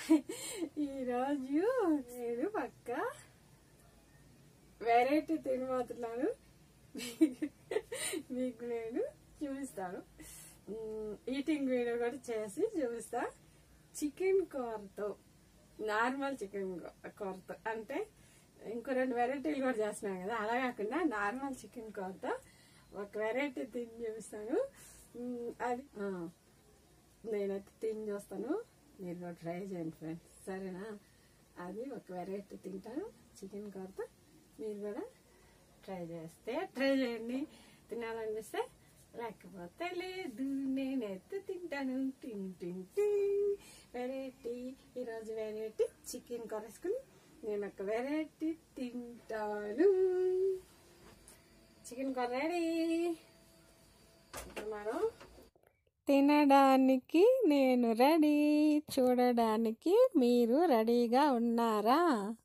ఈరోజు నేను పక్క వెరైటీ తినబోతున్నాను మీకు నేను చూపిస్తాను ఈటింగ్ వీడియో కూడా చేసి చూపిస్తా చికెన్ కూరతో నార్మల్ చికెన్ కూరతో అంటే ఇంకో రెండు వెరైటీలు కూడా చేస్తున్నాను కదా అలా కాకుండా నార్మల్ చికెన్ కూరతో ఒక వెరైటీ తిని చూపిస్తాను ఉమ్, అది ఆ, నేనైతే తిని చూస్తాను మీరు కూడా ట్రై చేయండి ఫ్రెండ్స్ సరేనా అది ఒక వెరైటీ తింటాను చికెన్ కూరతో మీరు కూడా ట్రై చేస్తే ట్రై చేయండి తినాలనిపిస్తే లేకపోతే లేదు నేనైతే తింటాను టింగ్ టింగ్ టింగ్ వెరైటీ ఈరోజు వెరైటీ చికెన్ కూర వేసుకుని నేను ఒక వెరైటీ తింటాను చికెన్ కూర రెడీ ఇప్పుడు మనం తినడానికి నేను రెడీ చూడడానికి మీరు రెడీగా ఉన్నారా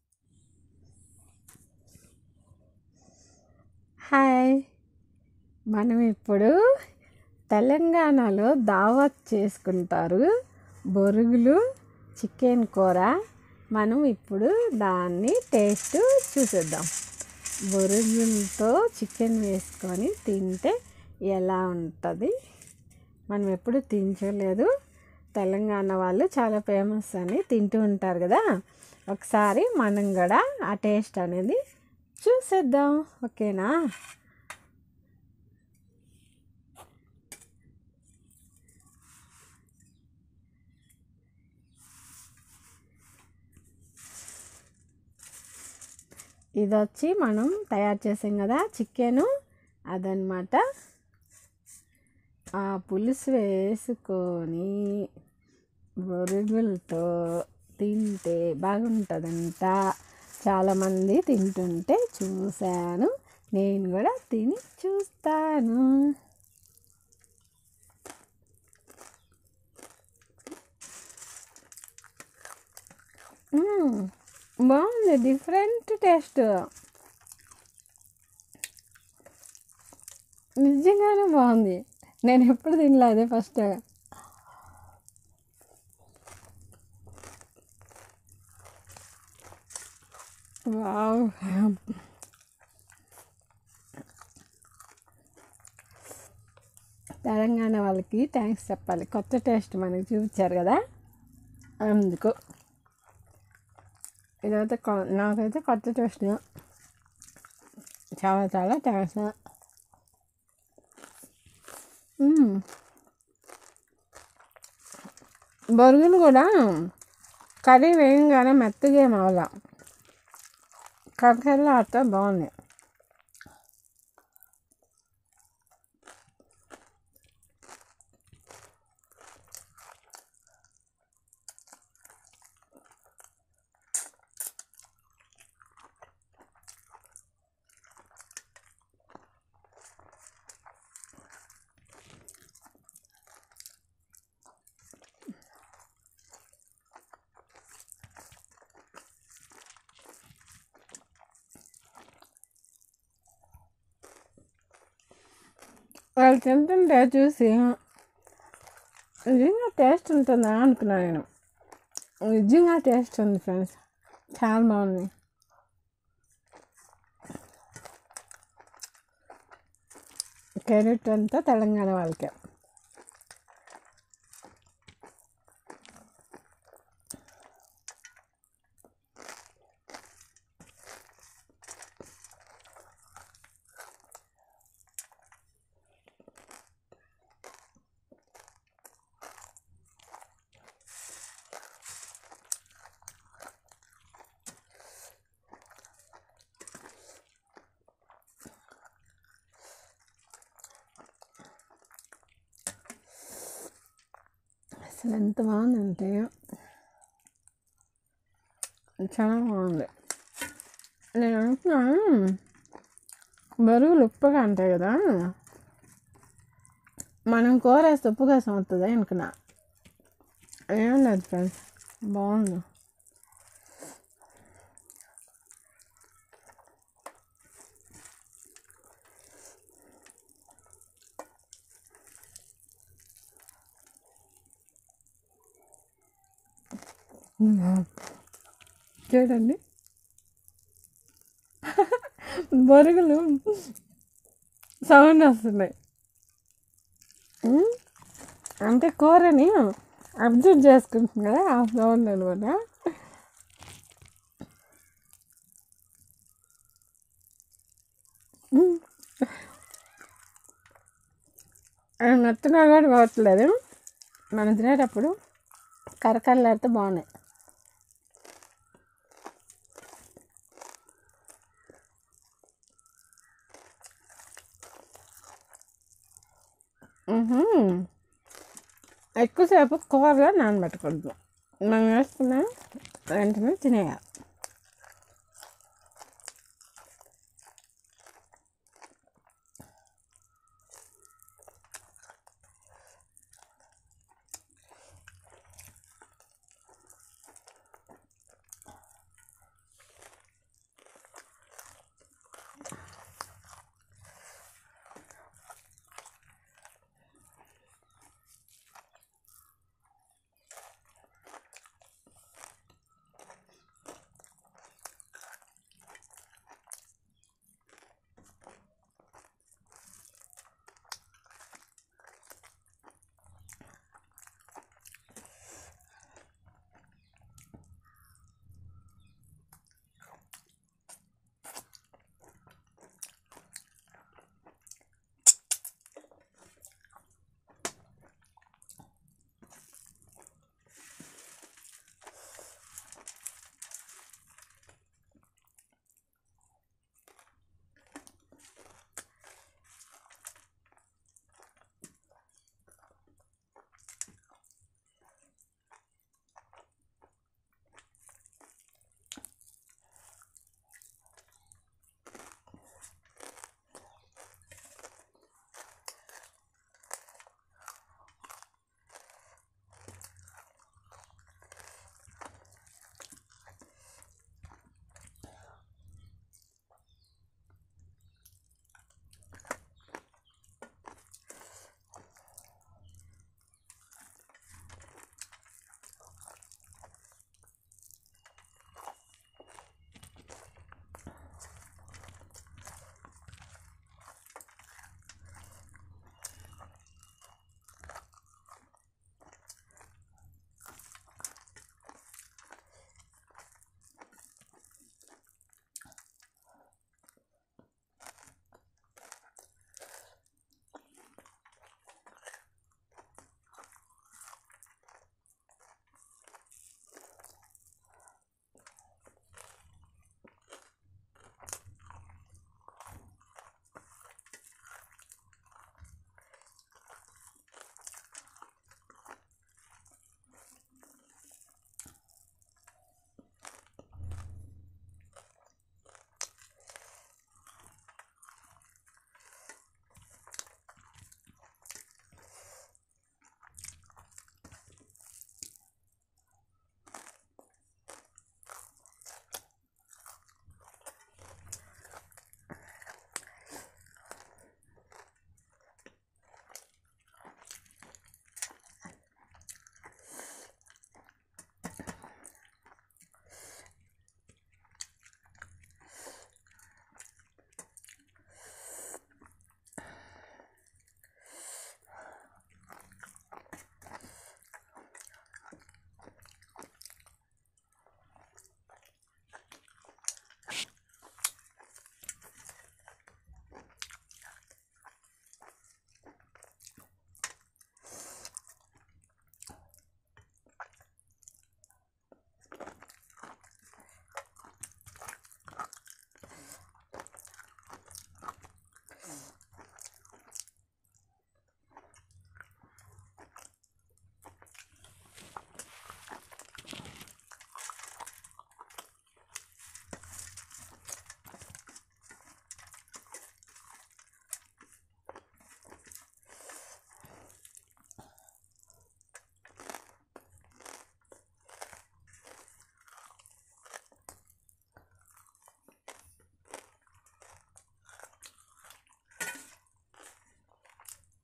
హాయ్ మనం ఇప్పుడు తెలంగాణలో దావత్ చేసుకుంటారు బొరుగులు చికెన్ కూర మనం ఇప్పుడు దాన్ని టేస్ట్ చూసేద్దాం బొరుగులతో చికెన్ వేసుకొని తింటే ఎలా ఉంటుంది మనం ఎప్పుడు తినలేదు తెలంగాణ వాళ్ళు చాలా ఫేమస్ అని తింటూ ఉంటారు కదా ఒకసారి మనం కూడా ఆ టేస్ట్ అనేది చూసేద్దాం ఓకేనా ఇది వచ్చి మనం తయారు చేసాం కదా చికెను అదనమాట ఆ పులుసు వేసుకొని బొరుగులతో తింటే బాగుంటుందంట చాలామంది తింటుంటే చూశాను నేను కూడా తిని చూస్తాను మ్మ్. బాగుంది డిఫరెంట్ టేస్ట్ నిజంగానే బాగుంది నేను ఎప్పుడు తినలే అదే ఫస్ట్ వావ్ తెలంగాణ వాళ్ళకి థ్యాంక్స్ చెప్పాలి కొత్త టేస్ట్ మనకి చూపించారు కదా అందుకు ఇదైతే కొ- నాకైతే కొత్త టేస్ట్ చాలా చాలా థ్యాంక్స్ మ్మ్. బొరుగులు కూడా కర్రీ వేయంగానే మెత్తగా ఏం అవ్వాల కరకరలో అట్లా బాగుంది వాళ్ళు తింటుంటే చూసి నిజంగా టేస్ట్ ఉంటుందా అనుకున్నాను నేను నిజంగా టేస్ట్ ఉంది ఫ్రెండ్స్ చాలా బాగుంది క్యారెట్ అంతా తెలంగాణ వాళ్ళకే అసలు ఎంత బాగుందంటే చాలా బాగుంది నేను అనుకున్నాను బరువులు ఉప్పుగా ఉంటాయి కదా మనం కూర వేస్తే ఉప్పు కోసం అవుతుంది అనుకున్నా ఏం లేదు ఫ్రెండ్స్ బాగుంది చూడండి బొరుగులు సౌండ్ వస్తున్నాయి ఉమ్, అంటే కూరని అబ్జర్వ్ చేసుకుంటుంది కదా ఆ సౌండ్ అనమాట ఉమ్. అది మెత్తగా కూడా పోవట్లేదు మనం తినేటప్పుడు కరకరలాడితే బాగున్నాయి మ్హూ. ఎక్కువసేపు కూరలో నానబెట్టకూడదు మనం వేసుకున్న వెంటనే తినేయాలి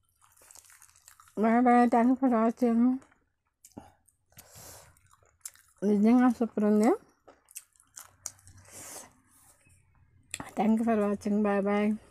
Bye bye. Thanks for watching. నిజంగా సూపర్ ఉంది thank you for watching bye bye